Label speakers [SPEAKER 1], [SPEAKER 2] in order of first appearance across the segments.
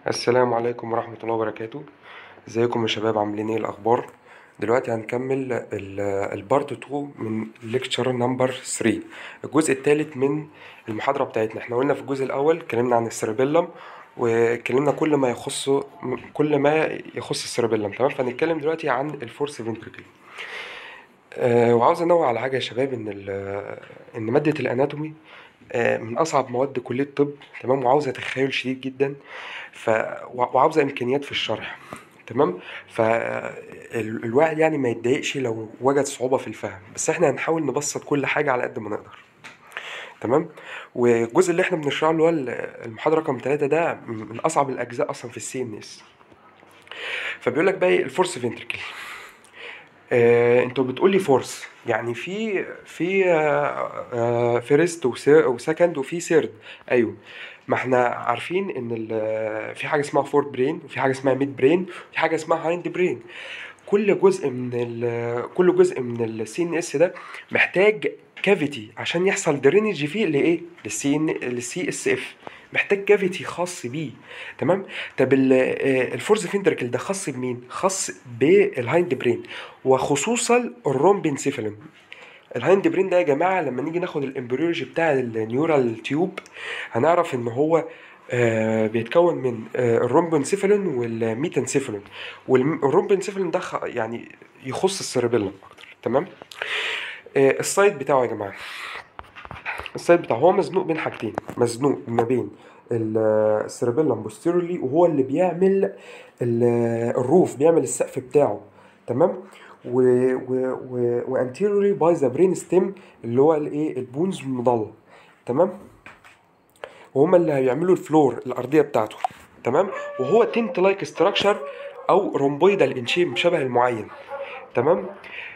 [SPEAKER 1] السلام عليكم ورحمة الله وبركاته ازيكم يا شباب عاملين ايه الاخبار دلوقتي هنكمل البارت 2 من ليكتشر نمبر 3 الجزء الثالث من المحاضرة بتاعتنا احنا قلنا في الجزء الاول اتكلمنا عن السيربيلم واتكلمنا كل ما يخص كل ما يخص السيربيلم تمام فهنتكلم دلوقتي عن الفورس فينتريكل أه وعاوز انوه على حاجة يا شباب ان ال- ان مادة الاناتومي آه، من اصعب مواد كليه الطب تمام وعاوزه تخيل شديد جدا ف وعاوزه امكانيات في الشرح تمام فالواحد يعني ما يتضايقش لو وجد صعوبه في الفهم بس احنا هنحاول نبسط كل حاجه على قد ما نقدر تمام والجزء اللي احنا بنشرحه اللي هو المحاضره رقم ثلاثة ده من اصعب الاجزاء اصلا في السي ان اس فبيقول لك بقى ايه الفورس فينتريكل آه، انتوا بتقولي فورس يعني في في فيرست وسكند وفي سيرد ايوه ما احنا عارفين ان ال- في حاجه اسمها فورد برين وفي حاجه اسمها ميد برين وفي حاجه اسمها هايند برين كل جزء من ال كل جزء من السي ان اس ده محتاج كافيتي عشان يحصل درينج فيه لايه للسي ان للسي اس اف محتاج كافيتي خاص بيه تمام طب ال- آه، الفورز فينتركل ده خاص بمين خاص بالهايند برين وخصوصا الرومبنسيفالم الهايند برين ده يا جماعه لما نيجي ناخد الامبريولوجي بتاع النيورال تيوب هنعرف ان هو آه بيتكون من آه الرومبنسيفالون والميتانسيفالون والرومبنسيفالون ده خ- يعني يخص السيربيلم اكتر تمام آه السايد بتاعه يا جماعه السايد بتاعه هو مزنوق بين حاجتين مزنوق ما بين السيربيلم بوستيرولي وهو اللي بيعمل ال- الروف بيعمل السقف بتاعه تمام و و و وانتيروري باي ذا برين ستيم اللي هو الايه البونز المضله تمام وهما اللي هيعملوا الفلور الارضيه بتاعته تمام وهو تنت لايك ستراكشر او رومبويدال ان شيب شبه المعين تمام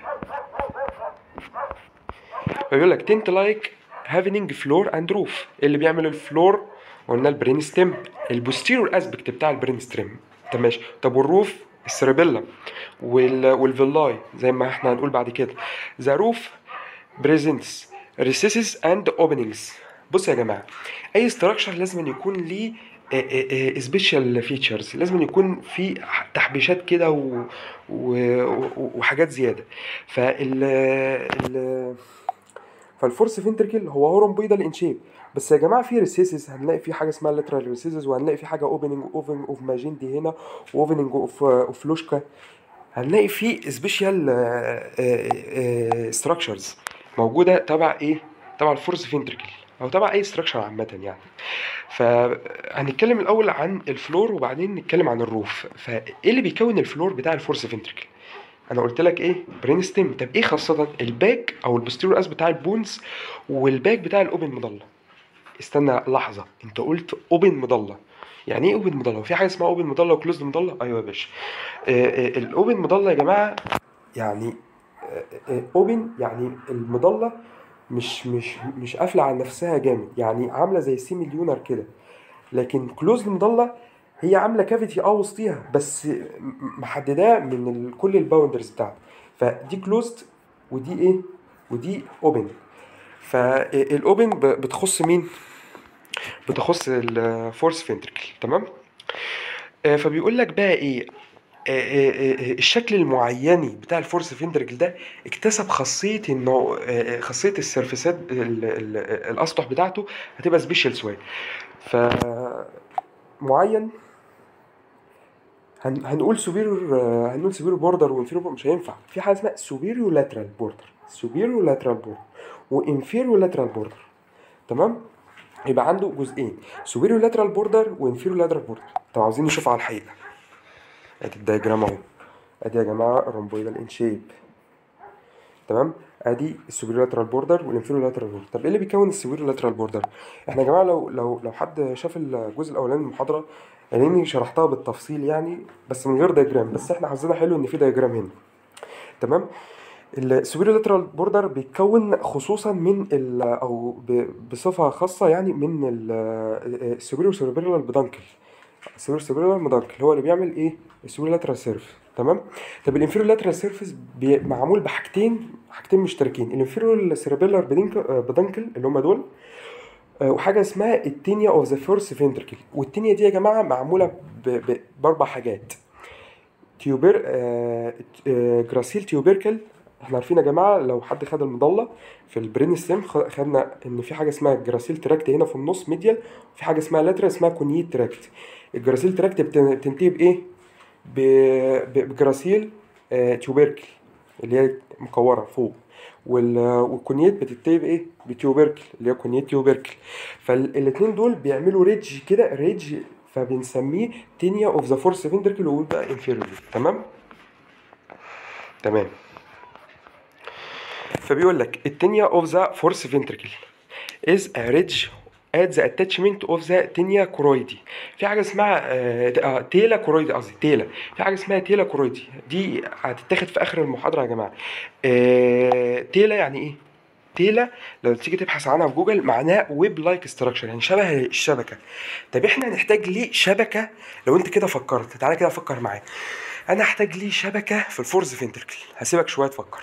[SPEAKER 1] فبيقول لك تنت لايك هافينج فلور اند روف اللي بيعمل الفلور قلنا البرين ستيم البوستيرور اسبكت بتاع البرين ستيم تمام ماشي طب والروف السيربيلم وال والفيلاي زي ما احنا هنقول بعد كده ذا روف بريزنتس ريسيسز اند اوبننجز بص يا جماعه اي استراكشر لازم أن يكون ليه سبيشال فيتشرز لازم أن يكون في تحبيشات كده و... و... و- وحاجات زياده فال ال... فالفورس فينتركل هو هورمبويدال ان شيب بس يا جماعه في ريسيسز هنلاقي في حاجه اسمها لاترال ريسيسز وهنلاقي في حاجه اوبننج اوفنج اوف ماجندي هنا واوبننج اوف اوف لوشكا هنلاقي في سبيشال ستراكشرز موجوده تبع ايه تبع الفورس فينتركل او تبع اي ستراكشر عامه يعني فهنتكلم الاول عن الفلور وبعدين نتكلم عن الروف فايه اللي بيكون الفلور بتاع الفورس فينتركل انا قلت لك ايه برين ستيم طب ايه خاصه الباك او البوستيرور اس بتاع البونز والباك بتاع الاوبن مضله استنى لحظه انت قلت اوبن مضله يعني ايه اوبن مضله في حاجه اسمها اوبن مضله وكلوزد مضله ايوه يا باشا الاوبن مضله يا جماعه يعني اوبن يعني المضله مش مش مش قافله على نفسها جامد يعني عامله زي سي مليونر كده لكن كلوزد مضله هي عامله كافيتي اه وسطيها بس م- محدداه من ال- كل الباوندرز بتاعته فدي كلوزد ودي ايه ودي اوبن فالاوبن بتخص مين بتخص الفورس فينتركل تمام آه، فبيقول لك بقى ايه آه، آه، آه، الشكل المعيني بتاع الفورس فينتركل ده اكتسب خاصيه انه آه، آه، خاصيه السيرفيسات ال- ال- الاسطح بتاعته هتبقى سبيشال شويه ف معين هن هنقول سوبيريور هنقول سوبيريور بوردر وانفيريور مش هينفع في حاجه اسمها سوبيريور لاترال بوردر سوبيريور لاترال بوردر وانفيريور لاترال بوردر تمام يبقى عنده جزئين سوبيريور لاترال بوردر وانفيريور لاترال بوردر طب عاوزين نشوف على الحقيقه ادي الدايجرام اهو ادي يا جماعه الرومبويدال ان شيب تمام ادي السوبيريور لاترال بوردر والانفيريور لاترال بوردر طب ايه اللي بيكون السوبيريور لاترال بوردر احنا يا جماعه لو لو لو حد شاف الجزء الاولاني من المحاضره لاني شرحتها بالتفصيل يعني بس من غير دايجرام بس احنا حظنا حلو ان في دايجرام هنا تمام السوبيريور لاترال بوردر بيتكون خصوصا من ال او ب- بصفه خاصه يعني من السوبيريور سيربيلال بدانكل السوبيريور سيربيلال بدانكل هو اللي بيعمل ايه السوبيريور لاترال سيرف تمام طب الانفيريور لاترال سيرفيس معمول بحاجتين حاجتين مشتركين الانفيريور سيربيلار بدانكل اللي هم دول آه، وحاجه اسمها التينيا اوف ذا فيرست فينتركل والتينيا دي يا جماعه معموله ب- ب- باربع حاجات تيوبر آه آه جراسيل تيوبركل احنا عارفين يا جماعه لو حد خد المضله في البرين ستيم خ- خدنا ان في حاجه اسمها جراسيل تراكت هنا في النص ميديال وفي حاجه اسمها لاترال اسمها كونيت تراكت الجراسيل تراكت بت- بتنتهي بايه ب- ب- بجراسيل آه تيوبركل اللي هي مكوره فوق وال- والكونيت بتنتهي بايه بتيوبركل اللي هي كونيت تيوبركل فالاثنين دول بيعملوا ريدج كده ريدج فبنسميه تينيا اوف ذا فورس فينتركل ويبقى انفيريور تمام تمام فبيقول لك التينيا اوف ذا فورس فينتركل is a ridge at the attachment of the tinea choroidi في حاجه اسمها آه، آه، تيلا كورويدي قصدي تيلا في حاجه اسمها تيلا كورويدي دي هتتاخد في اخر المحاضره يا جماعه آه، تيلا يعني ايه تيلا لو تيجي تبحث عنها في جوجل معناه ويب لايك ستراكشر يعني شبه الشبكه طب احنا هنحتاج ليه شبكه لو انت كده فكرت تعالى كده فكر معايا انا هحتاج ليه شبكه في الفورز فينتركل هسيبك شويه تفكر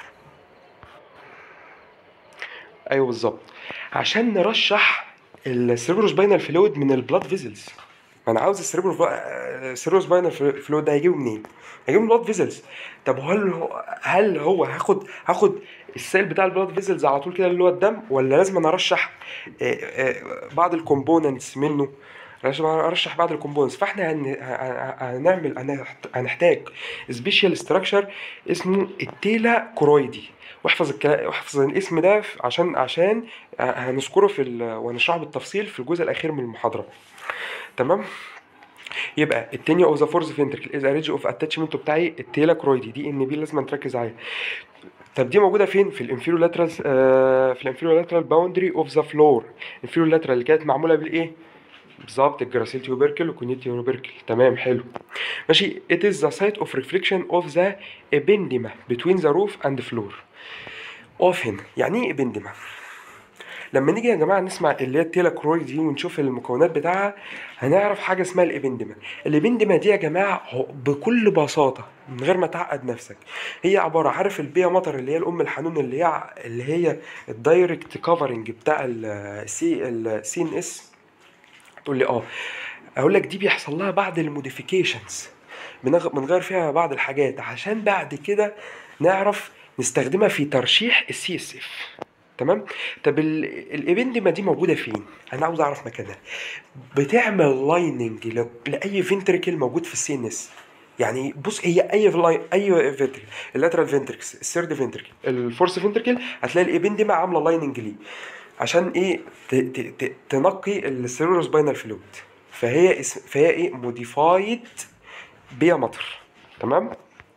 [SPEAKER 1] ايوه بالظبط عشان نرشح السيربروس باينال فلويد من البلاد فيزلز ما انا عاوز السيربروس باينال فلويد ده هيجيبه منين؟ هيجيبه من البلاد فيزلز طب هل هو هل هو هاخد هاخد السيل بتاع البلاد فيزلز على طول كده اللي هو الدم ولا لازم انا ارشح آه، آه، بعض الكومبوننتس منه لازم ارشح بعض الكومبوننتس فاحنا هن- ه- هنعمل هنحت- هنحتاج سبيشال ستراكشر اسمه التيلا كرويدي واحفظ الكلام واحفظ الاسم ده ف- عشان عشان هنذكره في ال... ونشرحه بالتفصيل في الجزء الاخير من المحاضره تمام يبقى التانية اوف ذا فورز فينتركل از ريدج اوف اتاتشمنت بتاعي التيلا كرويدي دي ان بي لازم تركز عليها طب دي موجوده فين في الانفيريور لاترال في الانفيريور لاترال باوندري اوف ذا فلور الانفيريور لاترال اللي كانت معموله بالايه بالظبط الجراسيل تيوبركل وكونيت تيوبركل تمام حلو ماشي it is the site of reflection of the ependema between the roof and floor اقف هنا يعني ايه ابندما لما نيجي يا جماعه نسمع اللي هي التيلاكرويد دي ونشوف المكونات بتاعها هنعرف حاجه اسمها الابندما الابندما دي يا جماعه هو بكل بساطه من غير ما تعقد نفسك هي عباره عارف البيا مطر اللي هي الام الحنون اللي هي اللي هي الدايركت كفرنج بتاع السي السي ان اس تقول لي اه اقول لك دي بيحصل لها بعض الموديفيكيشنز بنغير فيها بعض الحاجات عشان بعد كده نعرف نستخدمها في ترشيح السي اس اف تمام طب ال- الابندما دي موجوده فين انا عاوز اعرف مكانها بتعمل لايننج ل- لاي فنتركل موجود في السي ان اس يعني بص هي اي لاين اي فنتركل اللاترال فنتركس الثيرد فنتركل الفورس فنتركل هتلاقي الابندما عامله لايننج ليه عشان ايه ت- ت- ت- تنقي السيرولو سباينال فلويد فهي اسم فهي ايه موديفايد بيا مطر تمام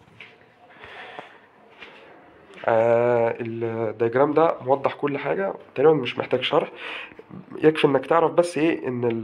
[SPEAKER 1] آه الدياجرام ده موضح كل حاجة تقريبا مش محتاج شرح يكفي انك تعرف بس ايه ان ال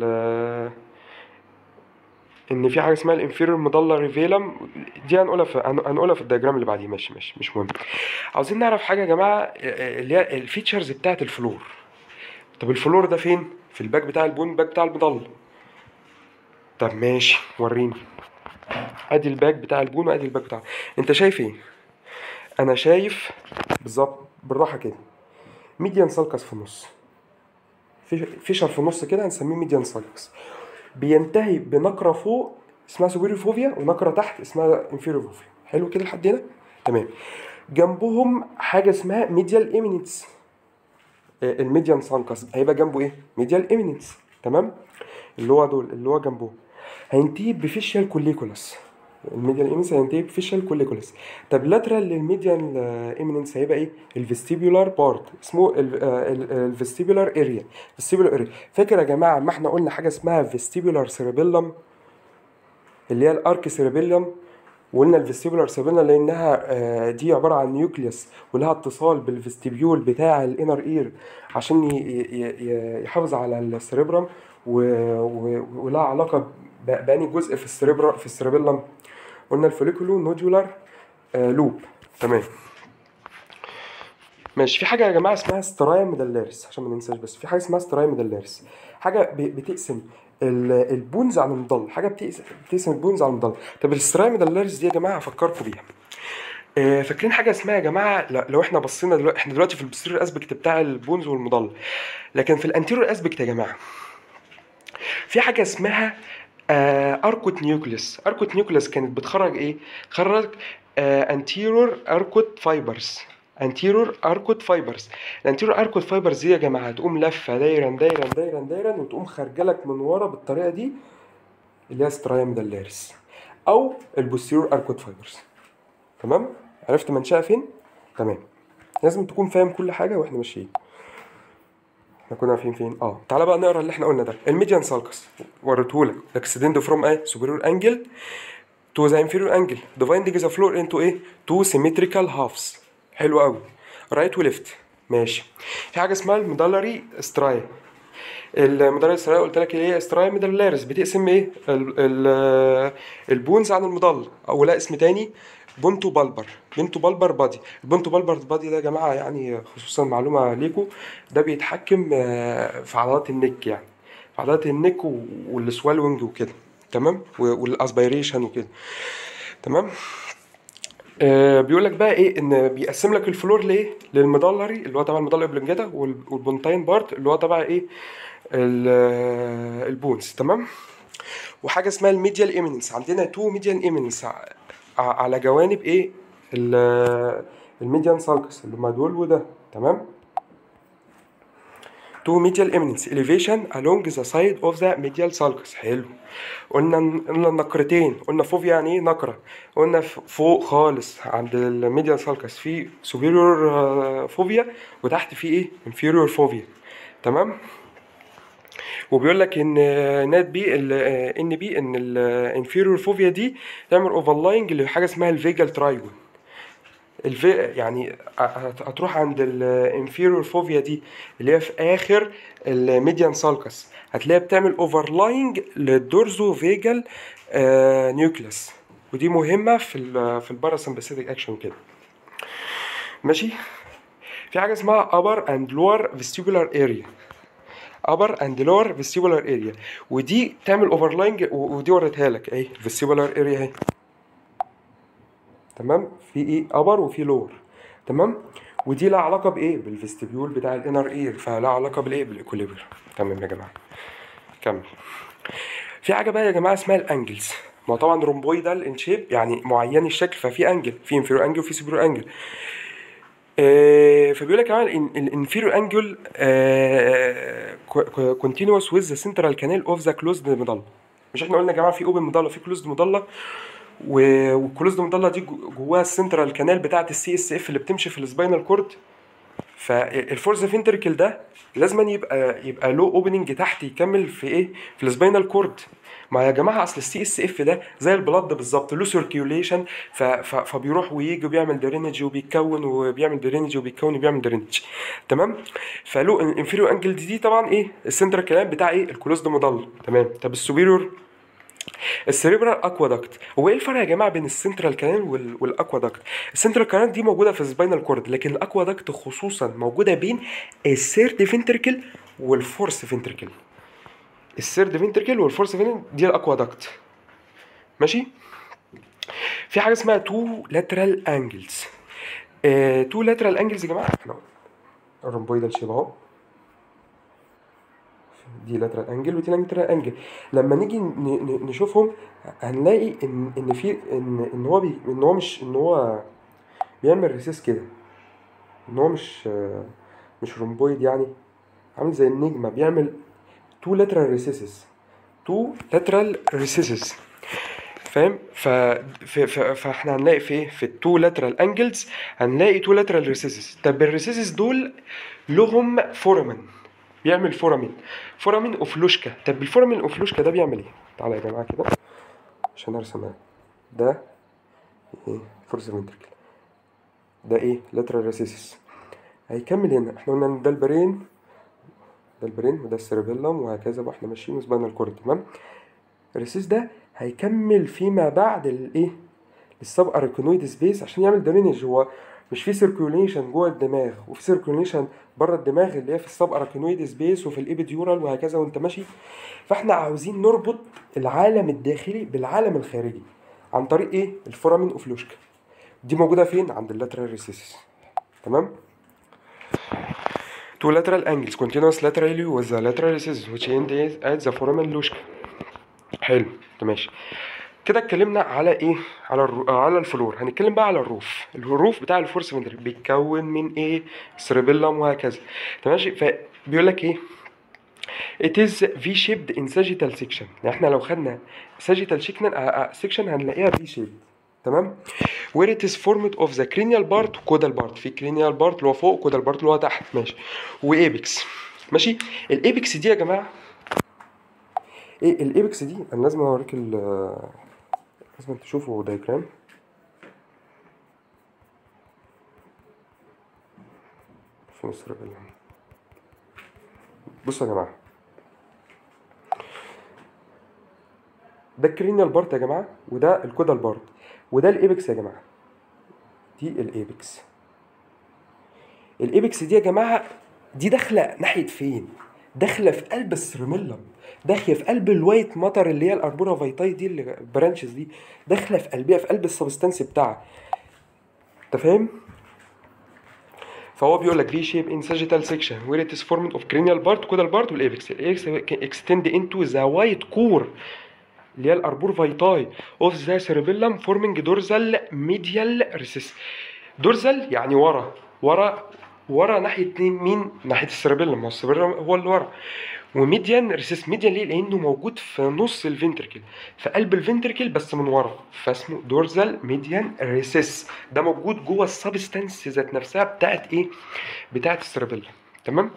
[SPEAKER 1] ان في حاجه اسمها الانفيريور مضله ريفيلم دي هنقولها في هن- هنقولها في الدياجرام اللي بعديه ماشي ماشي مش مهم عاوزين نعرف حاجه يا جماعه آه، اللي هي الفيتشرز بتاعه الفلور طب الفلور ده فين في الباك بتاع البون الباك بتاع المضله طب ماشي وريني ادي الباك بتاع البون وادي الباك بتاع انت شايف ايه انا شايف بالظبط بالراحه كده ميديان سالكس في النص في فيشر في النص كده هنسميه ميديان سالكس بينتهي بنقره فوق اسمها سوبيريور فوفيا ونقره تحت اسمها انفيريور فوفيا حلو كده لحد هنا تمام جنبهم حاجه اسمها ميديال ايمينيتس الميديان سانكس هيبقى جنبه ايه ميديال ايمينيتس تمام اللي هو دول اللي هو جنبه هينتهي بفيشيال كوليكولاس الميديال ايمينينس هينتهي بفيشيال كوليكولاس طب لاترال للميديال ايمينينس هيبقى ايه الفيستيبولار بارت اسمه الفيستيبولار اريا فيستيبولار اريا فاكر يا جماعه ما احنا قلنا حاجه اسمها فيستيبولار سيربيلم اللي هي الارك سيربيلم وقلنا الفيستيبولار سيربيلم لانها آه، دي عباره عن نيوكليوس ولها اتصال بالفيستيبيول بتاع الانر اير عشان ي- ي- ي- يحافظ على السيربرم و- و- ولها علاقه ب- بأني جزء في السيربرا في السيربيلم قلنا الفوليكولو نودولار لوب تمام ماشي في حاجه يا جماعه اسمها سترايا ميدالاريس عشان ما ننساش بس في حاجه اسمها سترايا ميدالاريس حاجه ب- بتقسم ال- البونز عن المضل حاجه بتقسم, بتقسم البونز عن المضل طب السترايا ميدالاريس دي يا جماعه هفكركم بيها آه، فاكرين حاجه اسمها يا جماعه ل- لو احنا بصينا دلوقتي احنا دلوقتي في البوستيريور اسبكت بتاع البونز والمضل لكن في الانتيريور اسبكت يا جماعه في حاجه اسمها آه اركوت نيوكليس اركوت نيوكليس كانت بتخرج ايه خرج آه انتيرور اركوت فايبرز انتيرور اركوت فايبرز الانتيرور اركوت فايبرز دي يا جماعه تقوم لفه دايرا دايرا دايرا دايرا وتقوم خارجه لك من ورا بالطريقه دي اللي هي سترايا ميدالاريس او البوستيرور اركوت فايبرز تمام عرفت منشأها فين تمام لازم تكون فاهم كل حاجه واحنا ماشيين احنا كنا واقفين فين اه تعالى بقى نقرا اللي احنا قلنا ده الميديان سالكس وريتهولك اكسيدنت فروم ايه سوبيريور انجل تو ذا انفيريور انجل ديفايندنج ذا فلور انتو ايه تو سيمتريكال هافز حلو قوي رايت وليفت ماشي في حاجه اسمها الميدالري ستراي الميدالري ستراي قلت لك ايه ستراي ميدالاريس بتقسم ايه ال ال البونز عن المضل او لا اسم تاني بونتو بالبر بونتو بالبر بادي البونتو بالبر بادي ده يا جماعه يعني خصوصا معلومه ليكم ده بيتحكم آه، في عضلات النك يعني في عضلات النك والسوالوينج وكده تمام والاسبيريشن وكده تمام آه بيقول لك بقى ايه ان بيقسم لك الفلور لايه للمدلري اللي هو تبع المدلري اوبلنجاتا وال- والبونتاين بارت اللي هو تبع ايه ال- آه، البونز تمام وحاجه اسمها الميديال ايميننس عندنا تو ميديال ايميننس على جوانب ايه ال- الميديان سالكس اللي هما دول وده تمام تو medial eminence elevation along the side of the medial sulcus حلو قلنا قلنا النقرتين قلنا فوفيا يعني ايه نقرة قلنا ف- فوق خالص عند الميديال سالكس في superior آه، فوفيا وتحت في ايه inferior فوفيا تمام وبيقول لك ان نات بي ان بي ان الانفيريور فوفيا دي تعمل اوفرلاينج لحاجه اسمها الفيجال ترايجون الفي يعني هت- هتروح عند الانفيريور فوفيا دي اللي هي في اخر الميديان سالكس هتلاقيها بتعمل اوفرلاينج للدورزو فيجال نيوكليس ودي مهمه في ال في الباراسمباثيك اكشن كده ماشي في حاجه اسمها upper and lower vestibular area upper and lower vestibular area ودي تعمل اوفرلاينج ودي وريتها لك اهي vestibular area اهي تمام في ايه ابر وفي لور تمام ودي لها علاقه بايه بالفيستبيول بتاع الانر اير فلها علاقه بالايه بالاكوليبر تمام يا جماعه كمل في حاجه بقى يا جماعه اسمها الانجلز ما هو طبعا رومبويدال ان شيب يعني معين الشكل ففي انجل في انفيرو انجل وفي سوبرو انجل آه، فبيقول لك كمان الانفيرو انجل كونتينوس ويز ذا سنترال كانال اوف ذا كلوزد مضله مش احنا قلنا يا جماعه في اوبن مضله في كلوزد مضله و- والكلوزد مضله دي جو- جواها السنترال كانال بتاعه السي اس اف اللي بتمشي في السباينال كورد فالفورز فينتركل ده لازم يبقى يبقى له اوبننج تحت يكمل في ايه في السباينال كورد ما يا جماعه اصل السي اس اف ده زي البلد بالظبط له سيركيوليشن فبيروح ويجي وبيعمل درينج وبيتكون وبيعمل درينج وبيتكون وبيعمل درينج تمام فلو الانفيريور انجل دي, دي طبعا ايه السنترال كلام بتاع ايه الكلوزد مضل تمام طب السوبيريور السيريبرال اكوادكت هو ايه الفرق يا جماعه بين السنترال كانال وال- والاكوادكت السنترال كانال دي موجوده في السباينال كورد لكن الاكوادكت خصوصا موجوده بين السيرد فينتركل والفورس فينتركل السيرد فينتركل والفورس فينتركل دي الاكوادكت ماشي في حاجه اسمها تو لاترال انجلز تو لاترال انجلز يا جماعه احنا الرومبويدال شيب اهو دي لاترال انجل ودي لاترال انجل لما نيجي ن- ن- نشوفهم هنلاقي ان ان في ان ان هو بي ان هو مش ان هو بيعمل ريسيس كده ان هو مش مش رومبويد يعني عامل زي النجمه بيعمل تو لاترال ريسيسز تو لاترال ريسيسز فاهم ف... ف... ف... فاحنا هنلاقي في ايه في التو لاترال انجلز هنلاقي تو لاترال ريسيسز طب الريسيسز دول لهم فورامين بيعمل فورامين فورامين اوفلوشكا طب الفورامين اوفلوشكا ده بيعمل ايه تعالى يا جماعه كده عشان ارسمها ده ايه فورس فينتركل ده ايه لاترال ريسيسس هيكمل هنا احنا قلنا ان ده البرين ده البرين وده السيربيلم وهكذا بقى احنا ماشيين وسباينال كورد تمام الريسيس ده هيكمل فيما بعد الايه السب اركنويد سبيس عشان يعمل درينج هو مش في سيركيوليشن جوه الدماغ وفي سيركيوليشن بره الدماغ اللي هي في السب اركنويد سبيس وفي الابيديورال وهكذا وانت ماشي فاحنا عاوزين نربط العالم الداخلي بالعالم الخارجي عن طريق ايه الفورامين اوفلوشكا دي موجوده فين عند اللاترال ريسيسس تمام Two lateral angles continuous laterally with the lateral recesses which end at the foramen luschka حلو ماشي كده اتكلمنا على ايه على الرو... آه، على الفلور هنتكلم بقى على الروف الروف بتاع الفورس فنتريكل بيتكون من ايه سيربيلم وهكذا تمام ماشي فبيقول لك ايه It is V-shaped in sagittal section يعني احنا لو خدنا sagittal section section هنلاقيها V-shaped تمام where it is formed of the cranial part caudal part في cranial part اللي هو فوق caudal part اللي هو تحت ماشي وايبكس ماشي الايبكس دي يا جماعه ايه الايبكس دي انا لازم اوريك ال لازم تشوفوا دايجرام فين السيربيلم بصوا يا جماعه ده الكرينيال بارت يا جماعه وده الكودال بارت وده الايبكس يا جماعه دي الايبكس الايبكس دي يا جماعه دي داخله ناحيه فين داخله في قلب السيرميلم داخله في قلب الوايت ماتر اللي هي الاربورا فايتاي دي اللي برانشز دي داخله في قلبها في قلب السبستانس بتاعها انت فاهم فهو بيقول لك في شيب ان sagittal section where it is formed of cranial part caudal part والايبكس الايبكس extend into the white core اللي هي الاربور فايتاي اوف ذا سيربيلم فورمينج دورزال ميديال ريسيس دورزال يعني ورا ورا ورا ناحيه مين ناحيه السيربيلم هو السيربيلم هو اللي ورا وميديان ريسيس ميديان ليه لانه موجود في نص الفنتركل في قلب الفنتركل بس من ورا فاسمه دورزال ميديان ريسيس ده موجود جوه السبستانس ذات نفسها بتاعت ايه بتاعت السيربيلم تمام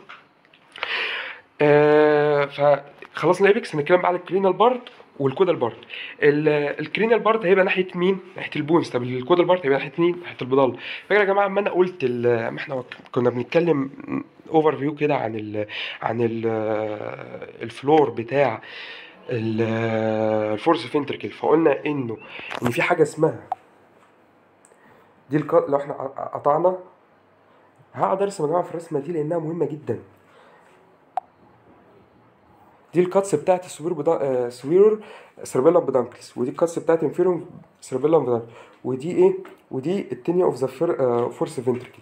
[SPEAKER 1] آه فخلصنا الايبكس هنتكلم بقى على الكرينال بارت والكودال بارت الكرينال بارت هيبقى ناحيه مين ناحيه البونز طب الكودال بارت هيبقى ناحيه مين ناحيه البضال فاكر يا جماعه اما انا قلت ال- ما احنا كنا بنتكلم اوفر فيو كده عن ال عن ال الفلور بتاع ال- الفورس فينتركل فقلنا انه ان في حاجه اسمها دي الك... لو احنا قطعنا هقعد ارسم يا جماعه في الرسمه دي لانها مهمه جدا دي الكاتس بتاعت السوبر بدا... آه، سويرور سيربيلم بدانكلس ودي الكاتس بتاعت انفيرون سيربيلم بدانكلس ودي ايه ودي التينيا اوف ذا فورس فينتركل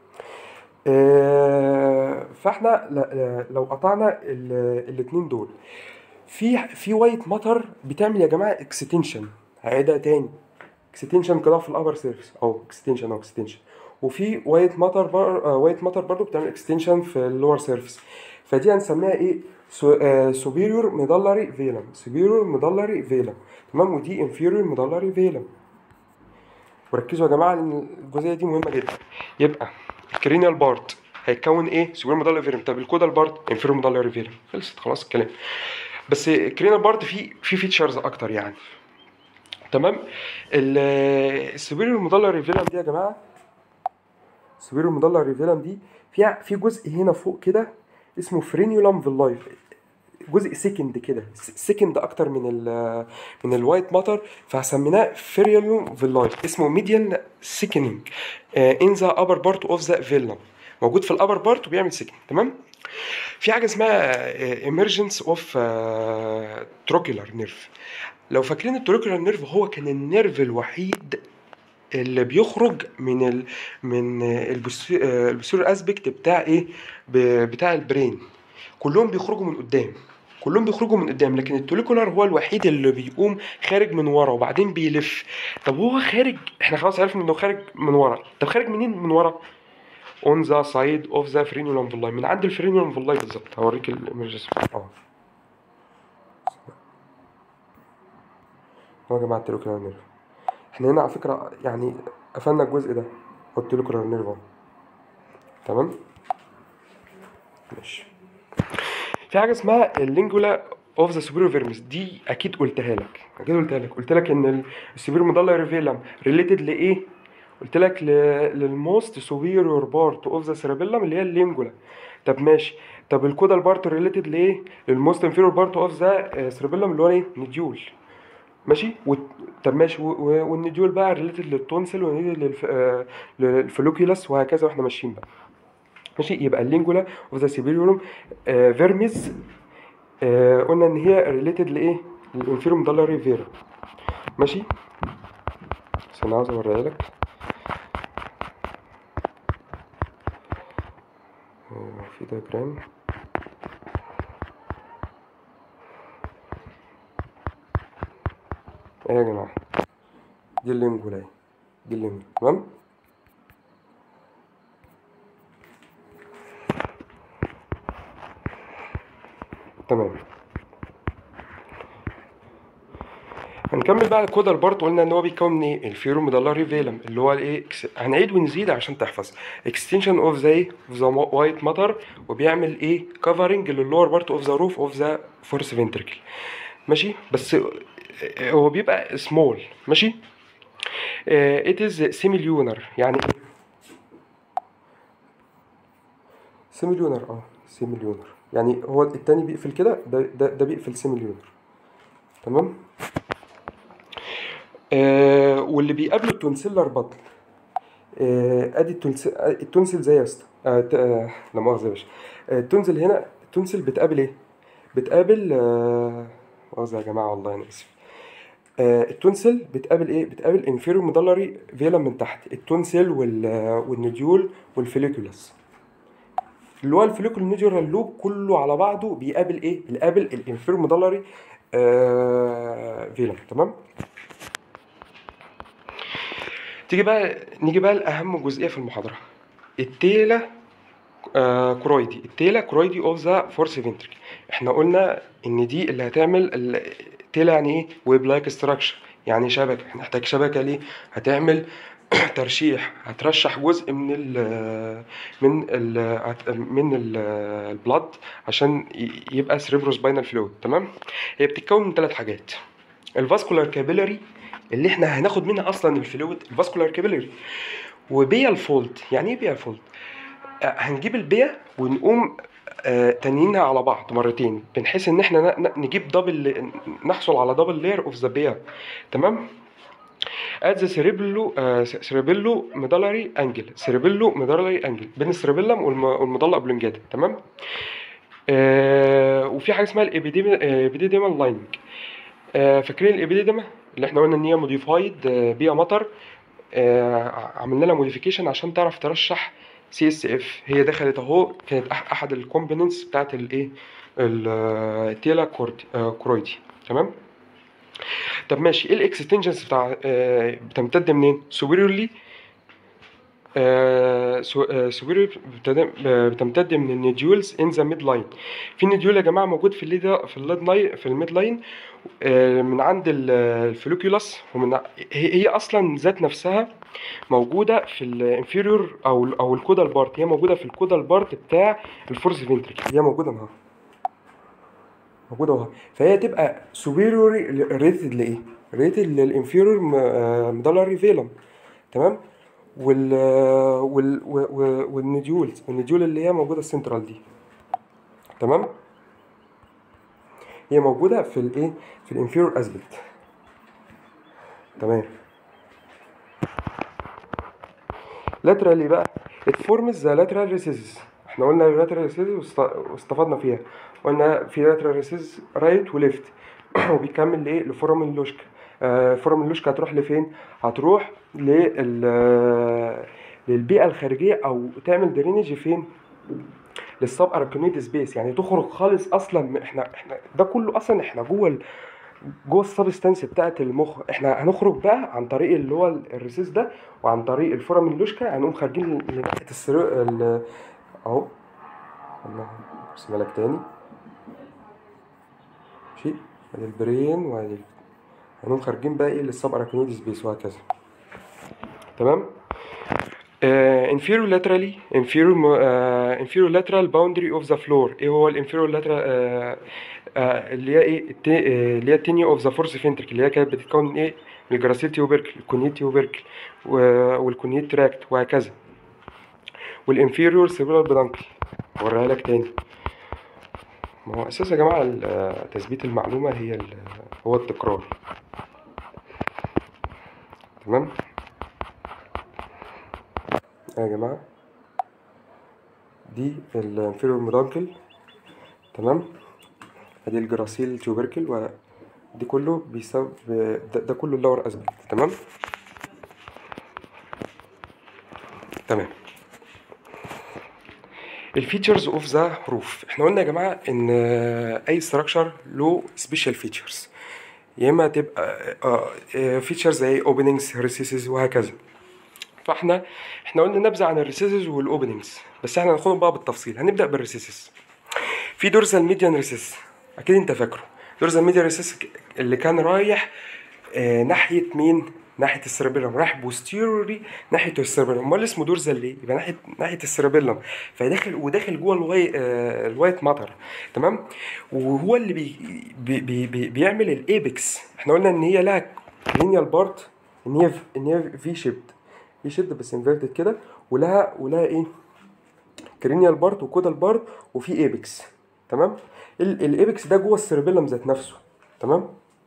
[SPEAKER 1] فاحنا ل- ل- لو قطعنا الاثنين دول في في وايت ماتر بتعمل يا جماعه اكستنشن هعيدها تاني اكستنشن كده في الابر سيرفيس او اكستنشن او اكستنشن وفي وايت ماتر بر... وايت ماتر برضو بتعمل اكستنشن في اللور سيرفيس فدي هنسميها ايه سوبيريور ميدالري فيلم سوبيريور ميدالري فيلم تمام ودي انفيريور ميدالري فيلم وركزوا يا جماعه ان الجزئيه دي مهمه جدا يبقى الكرينيال بارت هيتكون ايه سوبيريور ميدالري فيلم طب الكودال بارت انفيريور ميدالري فيلم خلصت خلاص الكلام بس الكرينيال بارت فيه فيه فيتشرز اكتر يعني تمام السوبيريور ميدالري فيلم دي يا جماعه السوبيريور ميدالري فيلم دي فيها في جزء هنا فوق كده اسمه فرينيولم فيلاي جزء سكند كده سكند اكتر من ال من الوايت ماتر فسميناه فيريولم فيلاي اسمه ميديان سيكنينج ان ذا ابر بارت اوف ذا فيلم موجود في الابر بارت وبيعمل سكن تمام في حاجه اسمها ايمرجنس اوف تروكيولار نيرف لو فاكرين التروكيولار نيرف هو كان النيرف الوحيد اللي بيخرج من ال من البسور اسبكت بتاع ايه ب- بتاع البرين كلهم بيخرجوا من قدام كلهم بيخرجوا من قدام لكن التوليكولار هو الوحيد اللي بيقوم خارج من ورا وبعدين بيلف طب هو خارج احنا خلاص عرفنا انه خارج من ورا طب خارج منين من ورا on the side of the frenulum villi من عند الفرينيولم فيلاي بالظبط هوريك الامرجنس اه هو يا جماعه التوليكولار نيرف احنا هنا على فكره يعني قفلنا الجزء ده هو التوليكولار نيرف اهو تمام ماشي في حاجه اسمها اللينجولا اوف ذا سوبيريور فيرمس دي اكيد قلتها لك اكيد قلتها لك قلت لك ان السوبيريور ميدالر فيلم ريليتد لايه قلت لك للموست سوبيريور بارت اوف ذا سيربيلم اللي هي اللينجولا طب ماشي طب الكودال بارت ريليتد لايه للموست انفيريور بارت اوف ذا سيربيلم اللي هو ايه نديول ماشي و... طب ماشي و... و- والنديول بقى ريليتد للتونسل وريليتد للف... آه، للفلوكيولاس وهكذا واحنا ماشيين بقى ماشي يبقى اللينجولا اوف ذا سيبيريوم فيرميز آه قلنا ان هي ريليتد لايه للانفيرو مدلري فيرا ماشي بس انا عاوز اوريها لك آه، في دياجرام ايه يا جماعه دي اللينجولا اهي دي اللينجولا تمام تمام هنكمل بقى الكودال بارت قلنا ان هو بيتكون من ايه الفيرو ميدالاري فيلم اللي هو الايه إكس- هنعيد ونزيد عشان تحفظ اكستنشن اوف ذا ايه ذا وايت ماتر وبيعمل ايه كفرنج للور بارت اوف ذا روف اوف ذا فورس فينتركل ماشي بس آه، هو بيبقى سمول ماشي ات از سيمي ليونر يعني سيمي ليونر اه سيمي ليونر يعني هو التاني بيقفل كده ده ده, ده بيقفل سيمي ليونر تمام آه واللي بيقابله التونسيلر بطل آه ادي التونسيل التونسيل زي يا اسطى آه ت- آه لا مؤاخذه يا باشا آه التونسيل هنا التونسيل بتقابل ايه؟ بتقابل آه مؤاخذه يا جماعه والله انا اسف آه التونسيل بتقابل ايه؟ بتقابل انفيرو ميدالري فيلم من تحت التونسيل وال والنديول والفوليكولاس اللي هو الفوليكول نيجرال لوب كله على بعضه بيقابل ايه؟ بيقابل الانفيرو ميدالري آه فيلم تمام؟ تيجي بقى نيجي بقى لأهم جزئية في المحاضرة التيلا آه كرويدي التيلا كرويدي اوف ذا فورس فينتركل احنا قلنا ان دي اللي هتعمل التيلا يعني ايه ويب لايك ستراكشر يعني شبكة هنحتاج شبكة ليه هتعمل ترشيح هترشح جزء من ال من ال من ال البلاد عشان ي- يبقى سريبروسباينال فلويد تمام هي بتتكون من ثلاث حاجات الفاسكولار كابيلاري اللي احنا هناخد منها اصلا الفلويد الفاسكولار كابيلاري وبيا الفولد يعني ايه بيا الفولد آه، هنجيب البيا ونقوم آه، تانيينها على بعض مرتين بنحيث ان احنا ن- ن- نجيب دبل نحصل على دبل لير اوف ذا بيا تمام at the cerebello uh, cerebello medullary angle cerebello medullary angle بين السيربيلم والم- والمضله اوبلونجاتا تمام آه وفي حاجه اسمها الابيديديمال لايننج آه فاكرين الابيديديما اللي احنا قلنا ان هي موديفايد بيئه مطر آه عملنا لها موديفيكيشن عشان تعرف ترشح سي اس اف هي دخلت اهو كانت أح احد الكومبوننتس بتاعت الايه التيلا كرويدي تمام طب ماشي ايه الاكستنشنز بتاع آه بتمتد منين سوبيريورلي سوبيريور بتمتد من النيديولز ان ذا ميد لاين في نيديول يا جماعه موجود في الليد في الليد لاين في الميد لاين آه، من عند ال- الفلوكيولاس ومن ع- هي هي اصلا ذات نفسها موجوده في الانفيريور او ال- او الكودال بارت هي موجوده في الكودال بارت بتاع الفورس فينتريكل هي موجوده اهو موجوده اهو فهي تبقى سوبيريوري ريتد لايه ريتد للانفيريور مدلري فيلم تمام وال وال و- و- والنديولز النديول اللي هي موجوده السنترال دي تمام هي موجوده في الايه في الانفيريور اسبكت تمام لاترالي بقى it forms the lateral recesses احنا قلنا lateral recesses واست- واستفدنا فيها قلنا في lateral recesses رايت وليفت وبيكمل لايه لفورم اللوشكا آه فورم اللوشكا هتروح لفين هتروح لل للبيئة الخارجية أو تعمل درينج فين؟ للسب اركنويد سبيس يعني تخرج خالص اصلا من- احنا احنا ده كله اصلا احنا جوه ال- جوه السبستانس بتاعت المخ احنا هنخرج بقى عن طريق اللي هو ال- الريسيس ده وعن طريق الفورم اللوشكا هنقوم خارجين لناحيه السرو ال- اهو الله ارسمها لك تاني ماشي ادي البرين وادي ال- هنقوم خارجين بقى ايه للسب اركنويد سبيس وهكذا تمام uh, inferior laterally inferior uh, inferior lateral boundary of the floor ايه هو الانفيريور lateral uh, uh, اللي هي ايه الت- آه، اللي هي التينيا اوف ذا فورس فينتركل اللي هي كانت بتتكون من ايه من الجراسيل تيوبركل الكونيت تيوبركل و- والكونيت تراكت وهكذا والانفيريور سيربرال بدانكل اوريها لك تاني ما هو اساس يا جماعه ال- آه، تثبيت المعلومه هي ال- هو التكرار تمام يا جماعه دي الانفيريور ميدانكل تمام ادي الجراسيل تيوبركل ودي كله بيسبب ده, ده كله اللور اسبكت تمام تمام الفيتشرز اوف ذا روف احنا قلنا يا جماعه ان اي ستراكشر له سبيشال فيتشرز يا اما تبقى فيتشرز زي اوبننجز ريسيسز وهكذا فاحنا احنا قلنا نبذه عن الريسيسز والاوبننجز بس احنا هناخدهم بقى بالتفصيل هنبدا بالريسيسز في دورزال ميديان ريسيس اكيد انت فاكره دورزال ميديان ريسيس اللي كان رايح آه ناحيه مين ناحيه السيربيلم رايح بوستيروري ناحيه السيربيلم امال اسمه دورزال ليه يبقى ناحيه ناحيه السيربيلم فداخل وداخل جوه الواي آه الوايت ماتر تمام وهو اللي بي بي بي بي بيعمل الايبكس احنا قلنا ان هي لها لينيال بارت ان هي ان هي في شيبد في شيبد بس انفيرتد كده ولها ولها ايه كرينيال بارت وكودال بارت وفي ايبكس تمام الايبكس ده جوه السيربيلم ذات نفسه تمام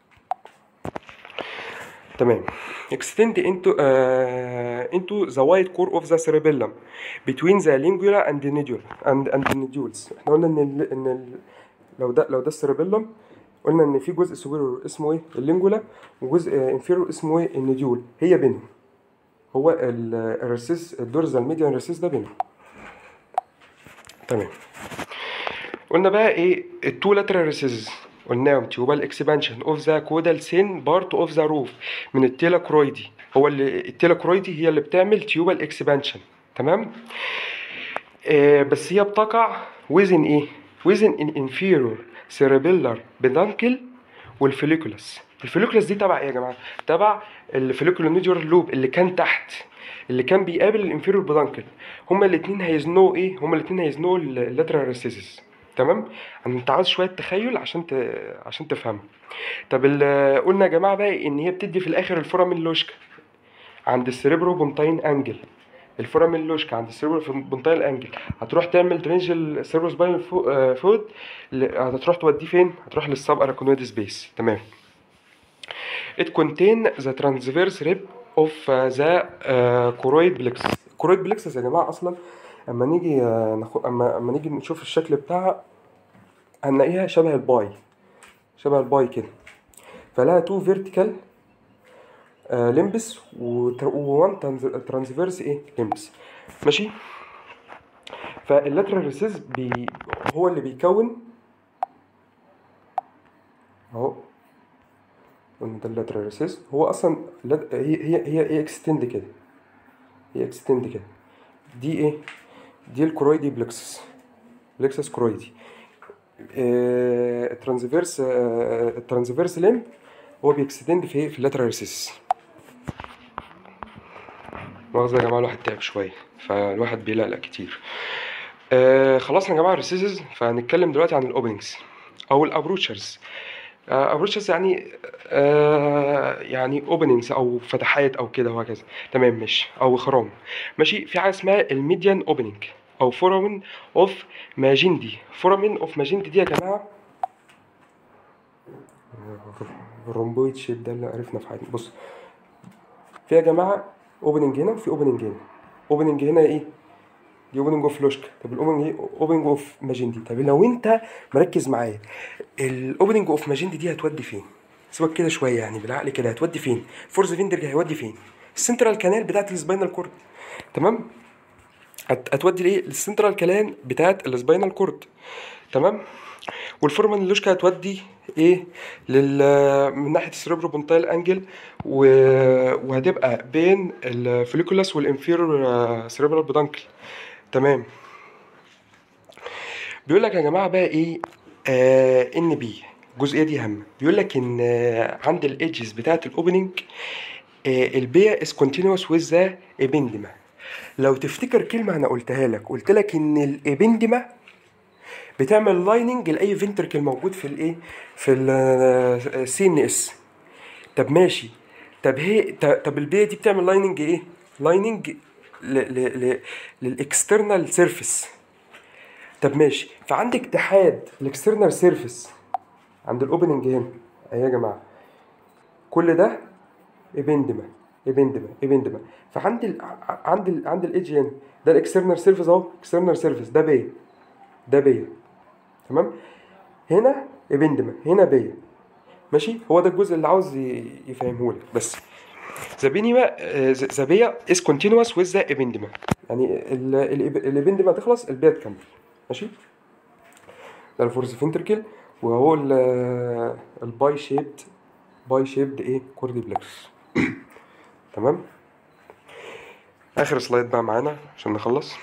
[SPEAKER 1] تمام extend into uh, into the white core of the cerebellum between the lingula and the nodule and and the nodules احنا قلنا ان ال ان ال لو ده لو ده السيربيلم قلنا ان في جزء سوبيريور اسمه ايه اللينجولا وجزء انفيريور اسمه ايه النوديول هي بينهم هو الريسيس الدورزال ميديان ريسيس ده بينهم تمام قلنا بقى ايه التو لاترال ريسيس قلناهم تيوبال اكسبانشن اوف ذا كودال سين بارت اوف ذا روف من التيلاكرويدي هو اللي التيلاكرويدي هي اللي بتعمل تيوبال اكسبانشن تمام آه بس هي بتقع وزن ايه وزن ان انفيرور سيربيلر بيدانكل والفوليكولاس الفوليكولاس دي تبع ايه يا جماعه تبع الفوليكولو نيديور لوب اللي كان تحت اللي كان بيقابل الانفيرور بيدانكل هما الاثنين هيزنوا ايه هما الاثنين هيزنوا اللاترال ريسيسس تمام انت عاوز شويه تخيل عشان ت... عشان تفهم طب قلنا يا جماعه بقى ان هي بتدي في الاخر الفورامين لوشكا عند السيريبرو بونتاين انجل الفورامين لوشكا عند السيريبرو بونتاين انجل هتروح تعمل درينج السيربرو سباينال فود هتروح توديه فين هتروح للسب اراكونويد سبيس تمام it contain the transverse rib of the uh, choroid plexus choroid plexus يا جماعه اصلا اما نيجي ناخد اما اما نيجي نشوف الشكل بتاعها هنلاقيها شبه الباي شبه الباي كده فلها تو فيرتيكال لمبس ووان ترانسفيرس ايه لمبس ماشي فاللاترال ريسيس بي هو اللي بيكون اهو قلنا ده اللاترال ريسيس هو اصلا هي هي هي هي اكستند كده هي اكستند كده دي ايه دي الكرويدي بلكسس بلكسس كرويدي الترانسفيرس الترانسفيرس ليم هو بيكستند في في اللاترال ريسيس مؤاخذة يا جماعة الواحد تعب شوية فالواحد بيلقلق كتير آه خلصنا يا جماعة الريسيسز فهنتكلم دلوقتي عن الاوبننجز او الابروتشرز ابروتشرز يعني آه يعني اوبننجز او فتحات او كده وهكذا تمام ماشي او خرام ماشي في حاجه اسمها الميديان اوبننج او فورامين اوف ماجندي فورامين اوف ماجندي دي يا جماعه الرومبويد شيب ده اللي عرفنا في حاجه بص في يا جماعه اوبننج هنا وفي اوبننج هنا اوبننج هنا ايه دي اوبننج اوف لوشك طب الاوبننج ايه اوبننج اوف ماجندي طب لو انت مركز معايا الاوبننج اوف ماجندي دي هتودي فين سيبك كده شويه يعني بالعقل كده هتودي فين فورز فيندرج هيودي فين السنترال كانال بتاعت السباينال كورد تمام هت... هتودي لايه للسنترال كانال بتاعت السباينال كورد تمام والفورمان اللوشكا هتودي ايه لل من ناحيه السيربرو بونتايل انجل و... وهتبقى بين الفوليكولاس والانفيرور سيربرال بودانكل تمام بيقول لك يا جماعه بقى ايه آه ان بي الجزئيه دي هامه بيقول لك ان آه عند الايدجز بتاعه الاوبننج آه البيع از كونتينوس ويز ذا ابندما لو تفتكر كلمه انا قلتها لك قلت لك ان الابندما بتعمل لايننج لاي فنتركل موجود في الايه في السي ان اس طب ماشي طب هي طب البيع دي بتعمل لايننج ايه لايننج للاكسترنال سيرفيس طب ماشي فعندك اتحاد الاكسترنال سيرفيس عند الاوبننج هنا اهي يا جماعه كل ده ابندما ابندما ابندما فعند ال عند ال عند الايدج هنا ده الاكسترنال سيرفيس اهو اكسترنال سيرفيس ده بي ده بي تمام هنا ابندما هنا بي ماشي هو ده الجزء اللي عاوز يفهمه لك بس ذا بينيما ذا بيا از كونتينوس ويز ذا ابندما يعني الابندما تخلص البيا تكمل ماشي ده الفورس فينتركل وهو الباي شيبد باي شيبد ايه كوردي بلكسس تمام اخر سلايد بقى معانا عشان نخلص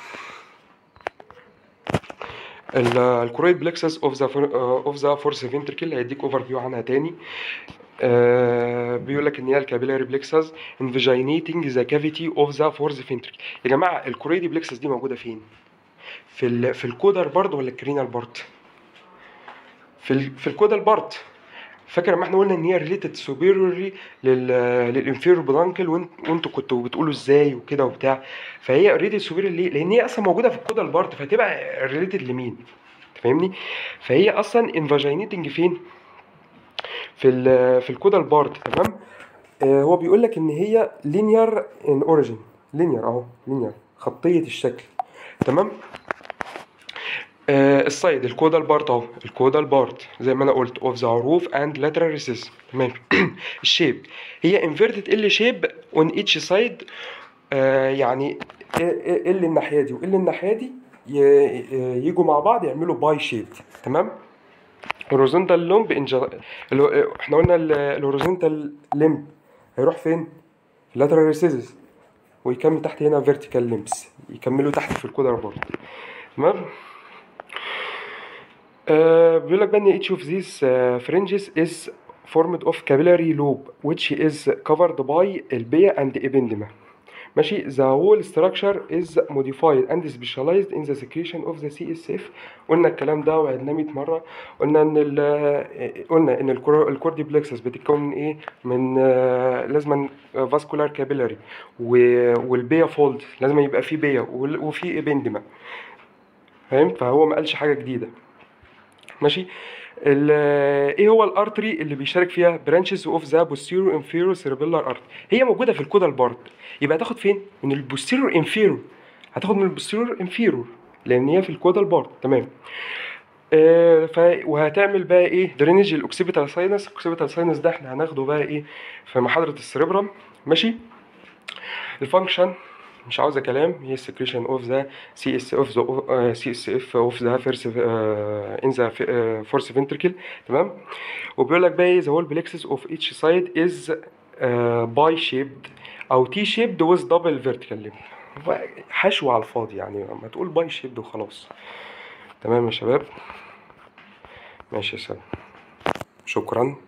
[SPEAKER 1] الكرويد بلكسس اوف ذا اوف ذا فورس فينتركل هيديك اوفر فيو عنها تاني آه بيقول لك ان هي الكابيلاري بلكسس انفيجينيتنج ذا كافيتي اوف ذا فورس فينتركل يا جماعه الكرويد بلكسس دي موجوده فين في ال في الكودر بارد ولا الكرينال بارد في ال في الكودر بارد فاكر لما احنا قلنا ان هي ريليتد سوبيريورلي للانفيرور بلانكل وانتوا كنتوا بتقولوا ازاي وكده وبتاع فهي ريليتد سوبيريور ليه؟ لان هي اصلا موجوده في الكودر بارد فهتبقى ريليتد لمين؟ فاهمني؟ فهي اصلا انفاجينيتنج فين؟ في ال في الكودال بارت تمام آه هو بيقول لك ان هي لينير ان اوريجين لينير اهو لينير خطيه الشكل تمام آه السايد الكودال بارت اهو الكودال بارت زي ما انا قلت اوف ذا روف اند لاترال ريسيس تمام الشيب هي انفيرتد ال شيب اون ايتش سايد يعني ال الناحيه دي وال الناحيه دي يجوا مع بعض يعملوا باي شيب تمام هوريزونتال لومب انجل احنا قلنا الهوريزونتال لمب هيروح فين؟ اللاترال ريسيسز ويكمل تحت هنا فيرتيكال لمبس يكملوا تحت في الكودر برضه تمام آه بيقول لك بقى ان each of these uh, fringes is formed of capillary lobe which is covered by البيا and ependyma ماشي the whole structure is modified and specialized in the secretion of the CSF قلنا الكلام ده وعدناه 100 مره قلنا ان ال قلنا ان الكوردي بلكسس بتتكون من ايه من آه لازما فاسكولار كابيلاري والبيا فولد لازم يبقى فيه بيا وفي ايبندما فاهم فهو ما قالش حاجه جديده ماشي ايه هو الارتري اللي بيشارك فيها برانشز اوف ذا بوستيريور انفيرور سيربيلار ارتري هي موجوده في الكودال بارت يبقى هتاخد فين من البوستيريور انفيرور هتاخد من البوستيريور انفيرور لان هي في الكودال بارت تمام آه ف وهتعمل بقى ايه درينج الاوكسيبيتال ساينس الاوكسيبيتال ساينس ده احنا هناخده بقى ايه في محاضره السريبرم ماشي الفانكشن مش عاوزه كلام هي السكريشن اوف ذا سي اس اوف ذا سي اس اف اوف ذا فيرس ان ذا فورس فينتركل تمام وبيقول لك بقى ذا هول بلكسس اوف ايتش سايد از باي شيبد او تي شيبد ويز دبل فيرتيكال ليمب حشو على الفاضي يعني ما تقول باي شيبد وخلاص تمام يا شباب ماشي يا سلام شكرا